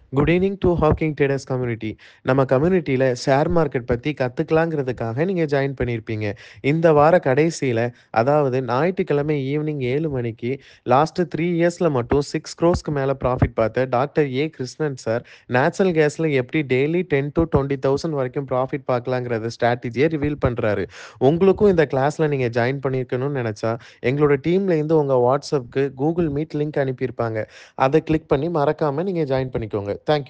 good evening to hawking traders community நம்ம கம்யூனிட்டியில் share market பற்றி கற்றுக்கலாங்கிறதுக்காக நீங்கள் ஜாயின் பண்ணியிருப்பீங்க இந்த வார கடைசியில் அதாவது ஞாயிற்றுக்கிழமை ஈவினிங் ஏழு மணிக்கு லாஸ்ட்டு த்ரீ இயர்ஸில் மட்டும் சிக்ஸ் க்ரோஸ்க்கு மேலே ப்ராஃபிட் பார்த்த doctor A Krishnan sir natural கேஸில் எப்படி daily ten to twenty thousand வரைக்கும் ப்ராஃபிட் பார்க்கலாங்கிறத ஸ்ட்ராட்டஜியை ரிவீல் பண்ணுறாரு உங்களுக்கும் இந்த கிளாஸில் நீங்கள் ஜாயின் பண்ணியிருக்கணும்னு நினச்சா எங்களோட டீம்லேருந்து உங்கள் வாட்ஸ்அப்புக்கு கூகுள் மீட் லிங்க் அனுப்பியிருப்பாங்க அதை கிளிக் பண்ணி மறக்காமல் நீங்கள் ஜாயின் பண்ணிக்கோங்க தேங்க்யூ